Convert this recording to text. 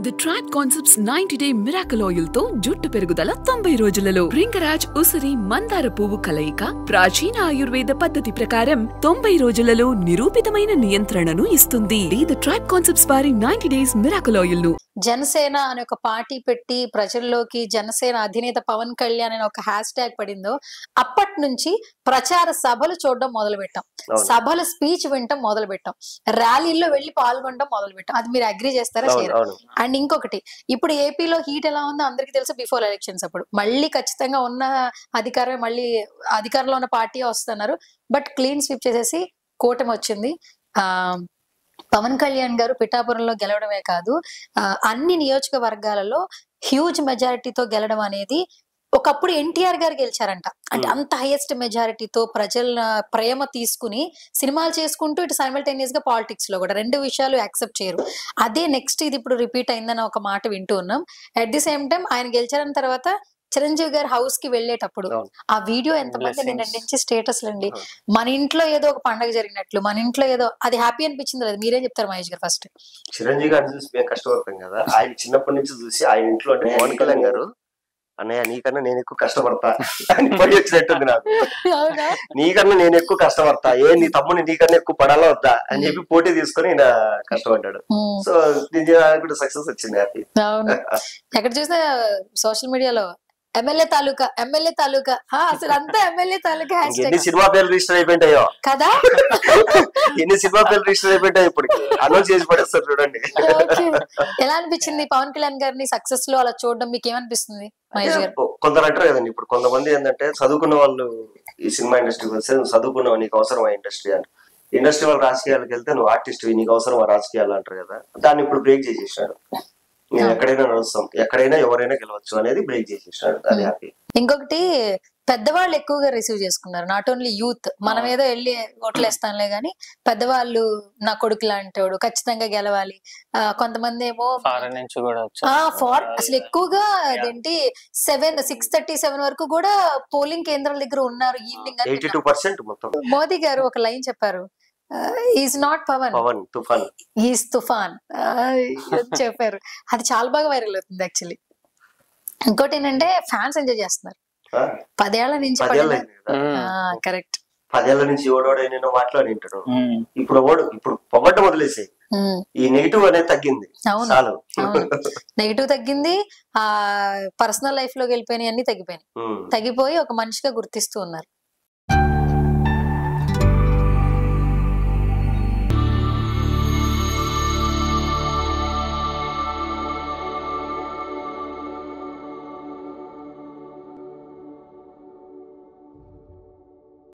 The track concepts ninety day miracle oil తో జుట్టు పెరుగుదల తొంభై రోజులలో రింగరాజ్ ఉసిరి మందార పువ్వు కలయిక ప్రాచీన ఆయుర్వేద పద్ధతి ప్రకారం తొంభై రోజులలో నిరూపితమైన నియంత్రణను ఇస్తుంది ది ట్రాక్ కాన్సెప్ట్స్ వారి నైన్టీ డేస్ మిరాకల్ ఆయిల్ ను జనసేన అనే ఒక పార్టీ పెట్టి ప్రజల్లోకి జనసేన అధినేత పవన్ కళ్యాణ్ అనే ఒక హ్యాష్ ట్యాగ్ పడిందో అప్పటి నుంచి ప్రచార సభలు చూడడం మొదలు పెట్టాం అవును. సభల స్పీచ్ వినటం మొదలు పెట్టాం ర్యాలీల్లో వెళ్ళి పాల్గొనడం మొదలు పెట్టాం అది మీరు అగ్రి చేస్తారా అవును చేయరా అవును అండ్ ఇంకొకటి ఇప్పుడు ఏపీలో హీట్ ఎలా ఉందో అందరికీ తెలుసు బిఫోర్ ఎలక్షన్స్ అప్పుడు మళ్ళీ ఖచ్చితంగా ఉన్న అధికారమే మళ్ళీ అధికారంలో ఉన్న పార్టీ వస్తున్నారు బట్ క్లీన్ స్వీప్ చేసేసి కూటమి వచ్చింది ఆ పవన్ కళ్యాణ్ గారు పిఠాపురంలో గెలవడమే కాదు ఆ, అన్ని నియోజకవర్గాలలో హ్యూజ్ మెజారిటీతో గెలవడం అనేది ఒకప్పుడు ఎన్టీఆర్ గారు గెలిచారంట అంటే Hmm. అంత హైయెస్ట్ మెజారిటీతో ప్రజల ప్రేమ తీసుకుని సినిమాలు చేసుకుంటూ ఇటు సైమల్టేనియస్ గా పాలిటిక్స్ లో కూడా రెండు విషయాలు యాక్సెప్ట్ చేయరు అదే నెక్స్ట్ ఇది ఇప్పుడు రిపీట్ అయిందని ఒక మాట వింటూ ఉన్నాం అట్ ది సేమ్ టైం ఆయన గెలిచిన తర్వాత చిరంజీవి గారి హౌస్ కి వెళ్ళేటప్పుడు అవును. ఆ వీడియో ఎంతమంది Blessings. నిన్నండించి స్టేటస్ అండి అవును. మన ఇంట్లో ఏదో ఒక పండగ జరిగినట్లు మన ఇంట్లో ఏదో అది హ్యాపీ అనిపించింది లేదు మీరేం చెప్తారు మహేష్ గారు ఫస్ట్ చిరంజీవి గారిని చూసి మేము కష్టపడతాం కదా ఆయన చిన్నప్పటి నుంచి చూసి ఆయన ఇంట్లో అంటే పవన్ కళ్యాణ్ గారు అన్నయ్య నీకన్నా నేను ఎక్కువ కష్టపడతా అని పడి వచ్చినట్టుంది నాకు అవునా నీకన్నా నేను ఎక్కువ కష్టపడతా ఏ నీ తమ్ముని నీకన్నా ఎక్కువ పడాలా వద్దా అని చెప్పి పోటీ తీసుకొని ఈయన కష్టపడ్డాడు ఉమ్, సో దీని కూడా సక్సెస్ వచ్చింది హ్యాపీ అవును ఎక్కడ చూసినా సోషల్ మీడియాలో ఎమ్మెల్యే తాలూకా ఎమ్మెల్యే తాలూకా ఆ, అసలు అంతా ఎమ్మెల్యే తాలూకా హ్యాష్ ఎన్ని సినిమా పేర్లు రిజిస్టర్ అయిపోయింటాయో కదా ఎన్ని సినిమా పేర్లు రిజిస్టర్ అయిపోయింటాయి ఇప్పటికి అనౌన్స్ చేసి పడేస్తారు చూడండి ఓకే ఎలా అనిపించింది పవన్ కళ్యాణ్ గారిని సక్సెస్ లో అలా చూడడం మీకు ఏమనిపిస్తుంది మహేష్ గారు కొందరు అంటారు కదండి ఇప్పుడు కొంతమంది ఏంటంటే చదువుకున్న వాళ్ళు ఈ సినిమా ఇండస్ట్రీకి వస్తే నువ్వు చదువుకున్నావు నీకు అవసరం ఆ ఇండస్ట్రీ అని ఇండస్ట్రీ వాళ్ళు రాజకీయాలకు వెళ్తే నువ్వు ఆర్టిస్ట్ నీకు అవసరం ఆ రాజకీయాలు అంటారు కదా దాన్ని ఇప్పుడు బ్రేక్ చేసేసాడు నువ్వు ఎక్కడైనా నడుస్తాం ఎక్కడైనా ఎవరైనా గెలవచ్చు అనేది బ్రేక్ చేసేసాడు అది హ్యాపీ ఇంకొకటి పెద్దవాళ్ళు ఎక్కువగా రిసీవ్ చేసుకున్నారు నాట్ ఓన్లీ యూత్ మనం ఏదో వెళ్ళి ఓట్లేస్తాంలే గాని పెద్దవాళ్ళు నా కొడుకు లాంటోడు ఖచ్చితంగా గెలవాలి ఆ, కొంతమంది ఏమో ఫారెన్ నుంచి కూడా ఆ వచ్చారు ఫార్ అసలు ఎక్కువగా అదేంటి సెవెన్ సిక్స్ థర్టీ సెవెన్ వరకు కూడా పోలింగ్ కేంద్రాల దగ్గర ఉన్నారు ఈవినింగ్ అని ఎయిటీ టూ పర్సెంట్ మొత్తం విన్నాం. మోదీ గారు ఒక లైన్ చెప్పారు ఈజ్ నాట్ పవన్ పవన్ తుఫాన్ ఈజ్ తుఫాన్ ఆ, అని చెప్పారు అది చాలా బాగా వైరల్ అవుతుంది యాక్చువల్లీ ఇంకోటి ఏంటంటే ఫ్యాన్స్ ఎంజాయ్ చేస్తున్నారు ఆ, పదేళ్ల నుంచి పదేళ్ళు పడిన అయింది కదా కరెక్ట్ పదేళ్ల నుంచి ఓడోడు నేను మాట్లాడి ఉంటాడు ఇప్పుడు ఓడు ఇప్పుడు పొగడ్డ వదిలేసి ఈ నెగిటివ్ అనేది తగ్గింది అవును చాలు అవును. నెగిటివ్ తగ్గింది ఆ పర్సనల్ లైఫ్ లోకి వెళ్ళిపోయినాయి అన్ని తగ్గిపోయినాయి ఉమ్. తగ్గిపోయి ఒక మనిషిగా గుర్తిస్తూ ఉన్నారు